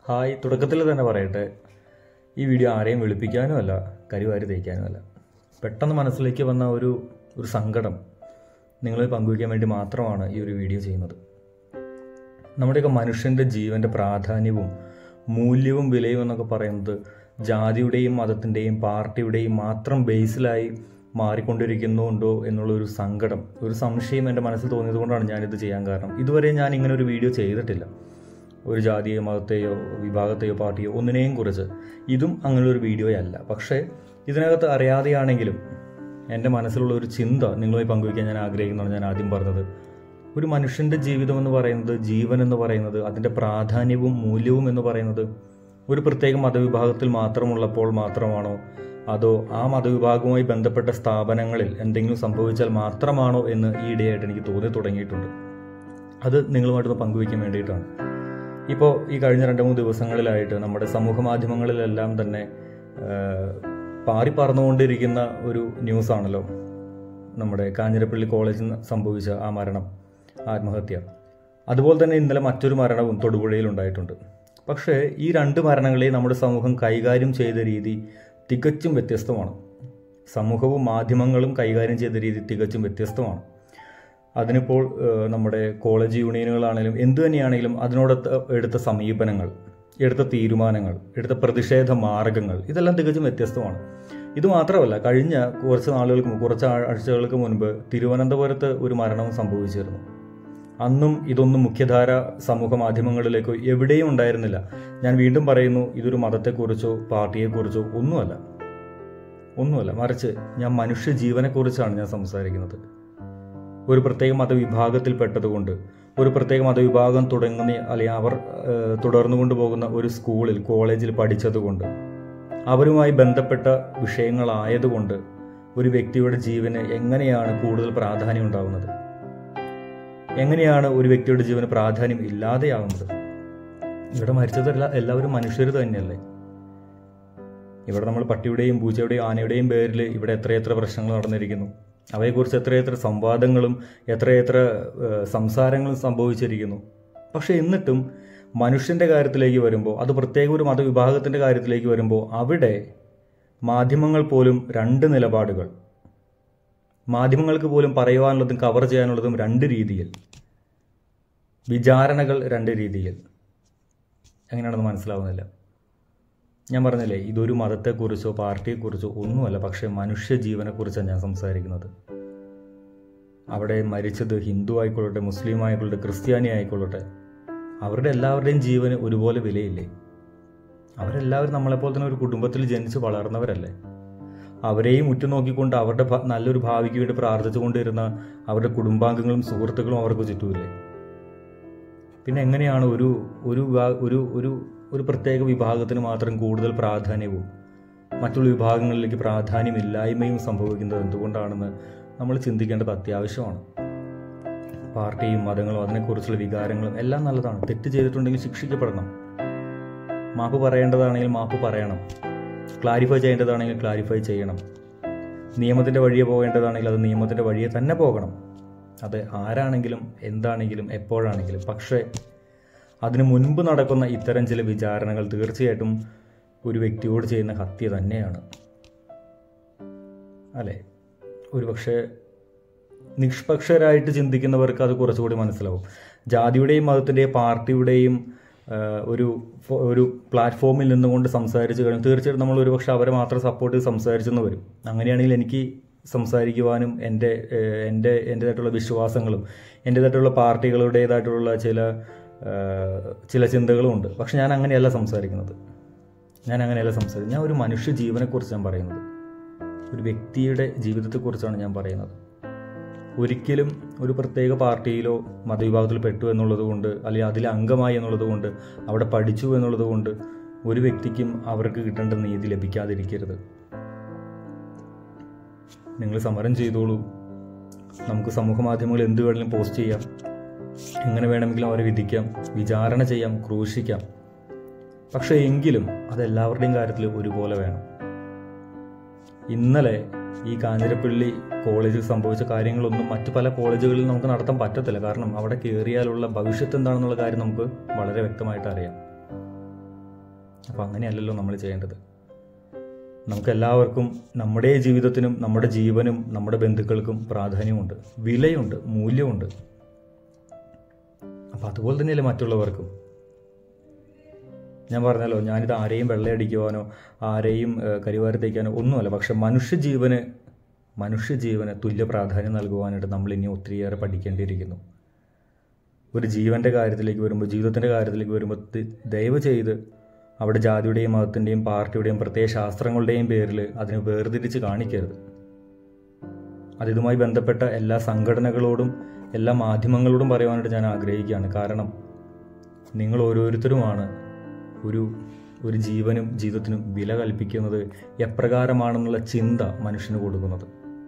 Hi തുടക്കത്തിൽ തന്നെ പറയട്ടെ ഈ വീഡിയോ ആരെയും വെളുപ്പിക്കാനും അല്ല കരിവാരി തേക്കാനും അല്ല പെട്ടെന്ന് മനസ്സിലേക്ക് വന്ന ഒരു ഒരു സങ്കടം നിങ്ങളെ പങ്കുവയ്ക്കാൻ വേണ്ടി മാത്രമാണ് ഈ ഒരു വീഡിയോ ചെയ്യുന്നത് നമ്മുടെയൊക്കെ മനുഷ്യൻ്റെ ജീവൻ്റെ പ്രാധാന്യവും മൂല്യവും വിലയും എന്നൊക്കെ പറയുന്നത് ജാതിയുടെയും മതത്തിൻ്റെയും പാർട്ടിയുടെയും മാത്രം ബേസിലായി മാറിക്കൊണ്ടിരിക്കുന്നുണ്ടോ എന്നുള്ള ഒരു സങ്കടം ഒരു സംശയം എൻ്റെ മനസ്സിൽ തോന്നിയത് കൊണ്ടാണ് ഞാനിത് ചെയ്യാൻ കാരണം ഇതുവരെ ഞാൻ ഇങ്ങനെ ഒരു വീഡിയോ ചെയ്തിട്ടില്ല ഒരു ജാതിയോ മതത്തെയോ വിഭാഗത്തെയോ പാർട്ടിയോ ഒന്നിനെയും കുറിച്ച് ഇതും അങ്ങനെ ഒരു വീഡിയോയല്ല പക്ഷേ ഇതിനകത്ത് അറിയാതെയാണെങ്കിലും എൻ്റെ മനസ്സിലുള്ള ഒരു ചിന്ത നിങ്ങളുമായി പങ്കുവയ്ക്കാൻ ഞാൻ ആഗ്രഹിക്കുന്നതാണ് ഞാൻ ആദ്യം പറഞ്ഞത് ഒരു മനുഷ്യൻ്റെ ജീവിതം എന്ന് പറയുന്നത് ജീവൻ എന്ന് പറയുന്നത് അതിൻ്റെ പ്രാധാന്യവും മൂല്യവും എന്ന് പറയുന്നത് ഒരു പ്രത്യേക മതവിഭാഗത്തിൽ മാത്രമുള്ളപ്പോൾ മാത്രമാണോ അതോ ആ മതവിഭാഗവുമായി ബന്ധപ്പെട്ട സ്ഥാപനങ്ങളിൽ എന്തെങ്കിലും സംഭവിച്ചാൽ മാത്രമാണോ എന്ന് ഈ ഇടയായിട്ട് എനിക്ക് തോന്നി തുടങ്ങിയിട്ടുണ്ട് അത് നിങ്ങളുമായിട്ടൊന്ന് പങ്കുവയ്ക്കാൻ വേണ്ടിയിട്ടാണ് ഇപ്പോൾ ഈ കഴിഞ്ഞ രണ്ട് മൂന്ന് ദിവസങ്ങളിലായിട്ട് നമ്മുടെ സമൂഹ മാധ്യമങ്ങളിലെല്ലാം തന്നെ പാറി പറന്നുകൊണ്ടിരിക്കുന്ന ഒരു ന്യൂസാണല്ലോ നമ്മുടെ കാഞ്ഞിരപ്പള്ളി കോളേജിൽ സംഭവിച്ച ആ മരണം ആത്മഹത്യ അതുപോലെ തന്നെ ഇന്നലെ മറ്റൊരു മരണവും തൊടുപുഴയിൽ ഉണ്ടായിട്ടുണ്ട് പക്ഷേ ഈ രണ്ട് മരണങ്ങളെയും നമ്മുടെ സമൂഹം കൈകാര്യം ചെയ്ത രീതി തികച്ചും വ്യത്യസ്തമാണ് സമൂഹവും മാധ്യമങ്ങളും കൈകാര്യം ചെയ്ത രീതി തികച്ചും വ്യത്യസ്തമാണ് അതിനിപ്പോൾ നമ്മുടെ കോളേജ് യൂണിയനുകളാണെങ്കിലും എന്തു തന്നെയാണെങ്കിലും അതിനോടൊത്ത് എടുത്ത സമീപനങ്ങൾ എടുത്ത തീരുമാനങ്ങൾ എടുത്ത പ്രതിഷേധ മാർഗങ്ങൾ ഇതെല്ലാം തികച്ചും വ്യത്യസ്തമാണ് ഇത് മാത്രമല്ല കഴിഞ്ഞ കുറച്ച് നാളുകൾക്ക് മുമ്പ് കുറച്ച് ആഴ്ചകൾക്ക് മുൻപ് തിരുവനന്തപുരത്ത് ഒരു മരണവും സംഭവിച്ചിരുന്നു അന്നും ഇതൊന്നും മുഖ്യധാര സമൂഹ മാധ്യമങ്ങളിലേക്കോ എവിടെയും ഉണ്ടായിരുന്നില്ല ഞാൻ വീണ്ടും പറയുന്നു ഇതൊരു മതത്തെക്കുറിച്ചോ പാർട്ടിയെക്കുറിച്ചോ ഒന്നുമല്ല ഒന്നുമല്ല മറിച്ച് ഞാൻ മനുഷ്യ ജീവനെക്കുറിച്ചാണ് ഞാൻ സംസാരിക്കുന്നത് ഒരു പ്രത്യേക മതവിഭാഗത്തിൽപ്പെട്ടതുകൊണ്ട് ഒരു പ്രത്യേക മതവിഭാഗം തുടങ്ങുന്ന അല്ലെങ്കിൽ അവർ തുടർന്നു കൊണ്ടുപോകുന്ന ഒരു സ്കൂളിൽ കോളേജിൽ പഠിച്ചതുകൊണ്ട് അവരുമായി ബന്ധപ്പെട്ട വിഷയങ്ങളായതുകൊണ്ട് ഒരു വ്യക്തിയുടെ ജീവന് എങ്ങനെയാണ് കൂടുതൽ പ്രാധാന്യം ഉണ്ടാകുന്നത് എങ്ങനെയാണ് ഒരു വ്യക്തിയുടെ ജീവന് പ്രാധാന്യം ഇല്ലാതെയാവുന്നത് ഇവിടെ മരിച്ചതല്ല എല്ലാവരും മനുഷ്യർ തന്നെയല്ലേ ഇവിടെ നമ്മൾ പട്ടിയുടെയും പൂച്ചയുടെയും ആനയുടെയും പേരിൽ ഇവിടെ എത്രയെത്ര പ്രശ്നങ്ങൾ നടന്നിരിക്കുന്നു അവയെക്കുറിച്ച് എത്രയെത്ര സംവാദങ്ങളും എത്രയെത്ര സംസാരങ്ങളും സംഭവിച്ചിരിക്കുന്നു പക്ഷെ എന്നിട്ടും മനുഷ്യന്റെ കാര്യത്തിലേക്ക് വരുമ്പോൾ അത് പ്രത്യേക ഒരു മതവിഭാഗത്തിന്റെ കാര്യത്തിലേക്ക് വരുമ്പോൾ അവിടെ മാധ്യമങ്ങൾ പോലും രണ്ട് നിലപാടുകൾ മാധ്യമങ്ങൾക്ക് പോലും പറയുവാനുള്ളതും കവർ ചെയ്യാനുള്ളതും രണ്ട് രീതിയിൽ വിചാരണകൾ രണ്ട് രീതിയിൽ എങ്ങനെയാണെന്ന് മനസ്സിലാവുന്നില്ല ഞാൻ പറഞ്ഞില്ലേ ഇതൊരു മതത്തെക്കുറിച്ചോ പാർട്ടിയെക്കുറിച്ചോ ഒന്നുമല്ല പക്ഷേ മനുഷ്യ ജീവനെക്കുറിച്ചാണ് ഞാൻ സംസാരിക്കുന്നത് അവിടെ മരിച്ചത് ഹിന്ദു ആയിക്കൊള്ളട്ടെ മുസ്ലിം ആയിക്കൊള്ളട്ടെ ക്രിസ്ത്യാനി ആയിക്കൊള്ളട്ടെ അവരുടെ എല്ലാവരുടെയും ജീവന് ഒരുപോലെ വിലയില്ലേ അവരെല്ലാവരും നമ്മളെപ്പോലെ തന്നെ ഒരു കുടുംബത്തിൽ ജനിച്ച് വളർന്നവരല്ലേ അവരെയും ഉറ്റുനോക്കിക്കൊണ്ട് അവരുടെ നല്ലൊരു ഭാവിക്ക് വേണ്ടി പ്രാർത്ഥിച്ചുകൊണ്ടിരുന്ന അവരുടെ കുടുംബാംഗങ്ങളും സുഹൃത്തുക്കളും അവർക്ക് ചുറ്റുമില്ലേ പിന്നെ എങ്ങനെയാണ് ഒരു ഒരു ഒരു ഒരു ഒരു പ്രത്യേക വിഭാഗത്തിന് മാത്രം കൂടുതൽ പ്രാധാന്യവും മറ്റുള്ള വിഭാഗങ്ങളിലേക്ക് പ്രാധാന്യമില്ലായ്മയും സംഭവിക്കുന്നത് എന്തുകൊണ്ടാണെന്ന് നമ്മൾ ചിന്തിക്കേണ്ടത് അത്യാവശ്യമാണ് പാർട്ടിയും മതങ്ങളും അതിനെക്കുറിച്ചുള്ള വികാരങ്ങളും എല്ലാം നല്ലതാണ് തെറ്റ് ചെയ്തിട്ടുണ്ടെങ്കിൽ ശിക്ഷിക്കപ്പെടണം മാപ്പ് പറയേണ്ടതാണെങ്കിൽ മാപ്പ് പറയണം ക്ലാരിഫൈ ചെയ്യേണ്ടതാണെങ്കിൽ ക്ലാരിഫൈ ചെയ്യണം നിയമത്തിൻ്റെ വഴിയെ പോകേണ്ടതാണെങ്കിൽ അത് നിയമത്തിൻ്റെ വഴിയെ തന്നെ പോകണം അത് ആരാണെങ്കിലും എന്താണെങ്കിലും എപ്പോഴാണെങ്കിലും പക്ഷേ അതിനു മുൻപ് നടക്കുന്ന ഇത്തരം ചില വിചാരണകൾ തീർച്ചയായിട്ടും ഒരു വ്യക്തിയോട് ചെയ്യുന്ന ഹത്യ തന്നെയാണ് അല്ലേ ഒരുപക്ഷെ നിഷ്പക്ഷരായിട്ട് ചിന്തിക്കുന്നവർക്ക് അത് കുറച്ചുകൂടി മനസ്സിലാവും ജാതിയുടെയും മതത്തിൻ്റെയും പാർട്ടിയുടെയും ഒരു ഒരു പ്ലാറ്റ്ഫോമിൽ നിന്നുകൊണ്ട് സംസാരിച്ച് കഴിഞ്ഞാൽ തീർച്ചയായിട്ടും നമ്മൾ ഒരുപക്ഷെ അവരെ മാത്രം സപ്പോർട്ട് ചെയ്ത് സംസാരിച്ചെന്ന് വരും അങ്ങനെയാണെങ്കിൽ എനിക്ക് സംസാരിക്കുവാനും എൻ്റെ എൻ്റെ എൻ്റേതായിട്ടുള്ള വിശ്വാസങ്ങളും എൻ്റേതായിട്ടുള്ള പാർട്ടികളുടേതായിട്ടുള്ള ചില ചില ചിന്തകളുമുണ്ട് പക്ഷെ ഞാൻ അങ്ങനെയല്ല സംസാരിക്കുന്നത് ഞാൻ അങ്ങനെയല്ല സംസാരിക്കുന്നത് ഞാൻ ഒരു മനുഷ്യ ജീവനെക്കുറിച്ച് ഞാൻ പറയുന്നത് ഒരു വ്യക്തിയുടെ ജീവിതത്തെക്കുറിച്ചാണ് ഞാൻ പറയുന്നത് ഒരിക്കലും ഒരു പ്രത്യേക പാർട്ടിയിലോ മതവിഭാഗത്തിൽ പെട്ടു എന്നുള്ളത് കൊണ്ട് അല്ലെങ്കിൽ അതിൽ അംഗമായി എന്നുള്ളത് കൊണ്ട് അവിടെ പഠിച്ചു എന്നുള്ളത് കൊണ്ട് ഒരു വ്യക്തിക്കും അവർക്ക് കിട്ടേണ്ട നീതി ലഭിക്കാതിരിക്കരുത് നിങ്ങൾ സമരം ചെയ്തോളൂ നമുക്ക് സമൂഹ മാധ്യമങ്ങളിൽ എന്ത് വേണമെങ്കിലും പോസ്റ്റ് ചെയ്യാം എങ്ങനെ വേണമെങ്കിലും അവരെ വിധിക്കാം വിചാരണ ചെയ്യാം ക്രൂശിക്കാം പക്ഷേ എങ്കിലും അതെല്ലാവരുടെയും കാര്യത്തിൽ ഒരുപോലെ വേണം ഇന്നലെ ഈ കാഞ്ഞിരപ്പള്ളി കോളേജിൽ സംഭവിച്ച കാര്യങ്ങളൊന്നും മറ്റു പല കോളേജുകളിൽ നമുക്ക് നടത്താൻ പറ്റത്തില്ല കാരണം അവിടെ കയറിയാലുള്ള ഭവിഷ്യത്ത് എന്താണെന്നുള്ള കാര്യം നമുക്ക് വളരെ വ്യക്തമായിട്ട് അറിയാം അപ്പോൾ അങ്ങനെയല്ലല്ലോ നമ്മൾ ചെയ്യേണ്ടത് നമുക്കെല്ലാവർക്കും നമ്മുടെ ജീവിതത്തിനും നമ്മുടെ ജീവനും നമ്മുടെ ബന്ധുക്കൾക്കും പ്രാധാന്യമുണ്ട് വിലയുണ്ട് മൂല്യമുണ്ട് അപ്പം അതുപോലെ തന്നെയല്ലേ മറ്റുള്ളവർക്കും ഞാൻ പറഞ്ഞല്ലോ ഞാനിത് ആരെയും വെള്ളയടിക്കുവാനോ ആരെയും ഏഹ്, കരിവാരി തേക്കാനോ ഒന്നുമല്ല പക്ഷെ മനുഷ്യജീവന് മനുഷ്യജീവന് തുല്യ പ്രാധാന്യം നൽകുവാനായിട്ട് നമ്മൾ ഇനി ഒത്തിരിയേറെ പഠിക്കേണ്ടിയിരിക്കുന്നു ഒരു ജീവൻ്റെ കാര്യത്തിലേക്ക് വരുമ്പോൾ ജീവിതത്തിൻ്റെ കാര്യത്തിലേക്ക് വരുമ്പോൾ തി- ദയവ് ചെയ്ത് അവിടെ ജാതിയുടെയും മതത്തിൻ്റെയും പാർട്ടിയുടെയും പ്രത്യേക ശാസ്ത്രങ്ങളുടെയും പേരിൽ അതിനെ വേർതിരിച്ച് കാണിക്കരുത് അതിതുമായി ബന്ധപ്പെട്ട എല്ലാ സംഘടനകളോടും എല്ലാ മാധ്യമങ്ങളോടും പറയുവാനായിട്ട് ഞാൻ ആഗ്രഹിക്കുകയാണ് കാരണം നിങ്ങൾ ഓരോരുത്തരുമാണ് ഒരു ഒരു ജീവനും ജീവിതത്തിനും വില കൽപ്പിക്കുന്നത് എപ്രകാരമാണെന്നുള്ള ചിന്ത മനുഷ്യന് കൊടുക്കുന്നത്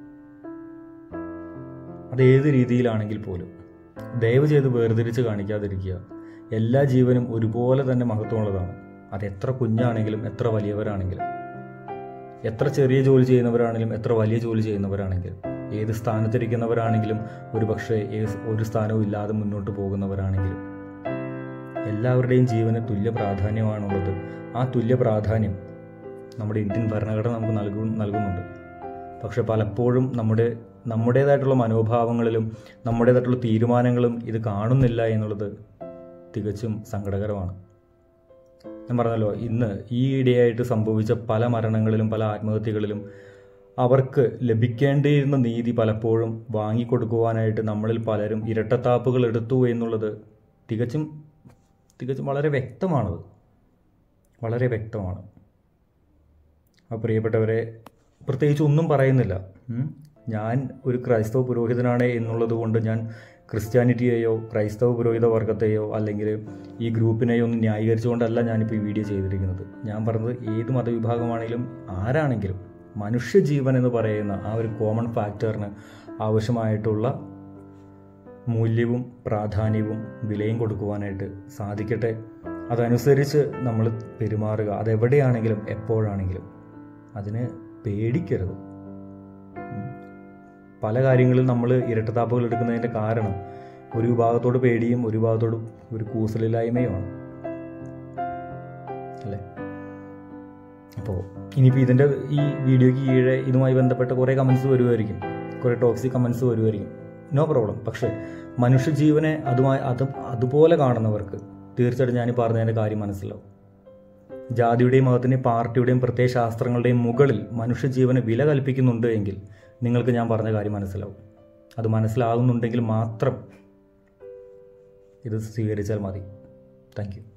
അത് ഏത് രീതിയിലാണെങ്കിൽ പോലും ദയവ് ചെയ്ത് വേർതിരിച്ച് കാണിക്കാതിരിക്കുക എല്ലാ ജീവനും ഒരുപോലെ തന്നെ മഹത്വമുള്ളതാണ് അത് എത്ര കുഞ്ഞാണെങ്കിലും എത്ര വലിയവരാണെങ്കിലും എത്ര ചെറിയ ജോലി ചെയ്യുന്നവരാണെങ്കിലും എത്ര വലിയ ജോലി ചെയ്യുന്നവരാണെങ്കിലും ഏത് സ്ഥാനത്തിരിക്കുന്നവരാണെങ്കിലും ഒരു പക്ഷേ ഏത് ഒരു സ്ഥാനവും ഇല്ലാതെ മുന്നോട്ട് പോകുന്നവരാണെങ്കിലും എല്ലാവരുടെയും ജീവന് തുല്യ പ്രാധാന്യമാണുള്ളത് ആ തുല്യ പ്രാധാന്യം നമ്മുടെ ഇന്ത്യൻ ഭരണഘടന നമുക്ക് നൽകു നൽകുന്നുണ്ട് പക്ഷെ പലപ്പോഴും നമ്മുടെ നമ്മുടേതായിട്ടുള്ള മനോഭാവങ്ങളിലും നമ്മുടേതായിട്ടുള്ള തീരുമാനങ്ങളും ഇത് കാണുന്നില്ല എന്നുള്ളത് തികച്ചും സങ്കടകരമാണ് ഞാൻ പറഞ്ഞല്ലോ ഇന്ന് ഈ ഇടയായിട്ട് സംഭവിച്ച പല മരണങ്ങളിലും പല ആത്മഹത്യകളിലും അവർക്ക് ലഭിക്കേണ്ടിയിരുന്ന നീതി പലപ്പോഴും വാങ്ങിക്കൊടുക്കുവാനായിട്ട് നമ്മളിൽ പലരും ഇരട്ടത്താപ്പുകൾ എടുത്തു എന്നുള്ളത് തികച്ചും തികച്ചും വളരെ വ്യക്തമാണത് വളരെ വ്യക്തമാണ് ആ പ്രിയപ്പെട്ടവരെ പ്രത്യേകിച്ച് ഒന്നും പറയുന്നില്ല ഉം. ഞാൻ ഒരു ക്രൈസ്തവ പുരോഹിതനാണ് എന്നുള്ളത് കൊണ്ട് ഞാൻ ക്രിസ്ത്യാനിറ്റിയെയോ ക്രൈസ്തവ പുരോഹിത വർഗത്തെയോ അല്ലെങ്കിൽ ഈ ഗ്രൂപ്പിനെയോ ഒന്നും ന്യായീകരിച്ചുകൊണ്ടല്ല ഞാനിപ്പോൾ ഈ വീഡിയോ ചെയ്തിരിക്കുന്നത് ഞാൻ പറഞ്ഞത് ഏത് മതവിഭാഗമാണെങ്കിലും ആരാണെങ്കിലും മനുഷ്യജീവൻ എന്ന് പറയുന്ന ആ ഒരു കോമൺ ഫാക്ടറിന് ആവശ്യമായിട്ടുള്ള മൂല്യവും പ്രാധാന്യവും വിലയും കൊടുക്കുവാനായിട്ട് സാധിക്കട്ടെ അതനുസരിച്ച് നമ്മൾ പെരുമാറുക അതെവിടെയാണെങ്കിലും എപ്പോഴാണെങ്കിലും അതിന് പേടിക്കരുത് ഉം. പല കാര്യങ്ങളിൽ നമ്മൾ ഇരട്ടത്താപ്പുകൾ എടുക്കുന്നതിൻ്റെ കാരണം ഒരു വിഭാഗത്തോട് പേടിയും ഒരു വിഭാഗത്തോട് ഒരു കൂസലില്ലായ്മയുമാണ് അല്ലേ അപ്പോൾ ഇനിയിപ്പോൾ ഇതിൻ്റെ ഈ വീഡിയോയ്ക്ക് കീഴെ ഇതുമായി ബന്ധപ്പെട്ട കുറേ കമൻസ് വരുമായിരിക്കും കുറേ ടോക്സിക് കമൻസ് വരുമായിരിക്കും നോ പ്രോബ്ലം പക്ഷേ മനുഷ്യജീവനെ അതുമായി അത് അതുപോലെ കാണുന്നവർക്ക് തീർച്ചയായിട്ടും ഞാൻ ഈ പറഞ്ഞതിൻ്റെ കാര്യം മനസ്സിലാവും ജാതിയുടെയും മതത്തിൻ്റെയും പാർട്ടിയുടെയും പ്രത്യയ ശാസ്ത്രങ്ങളുടെയും മുകളിൽ മനുഷ്യജീവന് വില കൽപ്പിക്കുന്നുണ്ട് എങ്കിൽ നിങ്ങൾക്ക് ഞാൻ പറഞ്ഞ കാര്യം മനസ്സിലാവും അത് മനസ്സിലാകുന്നുണ്ടെങ്കിൽ മാത്രം ഇത് സ്വീകരിച്ചാൽ മതി താങ്ക് യു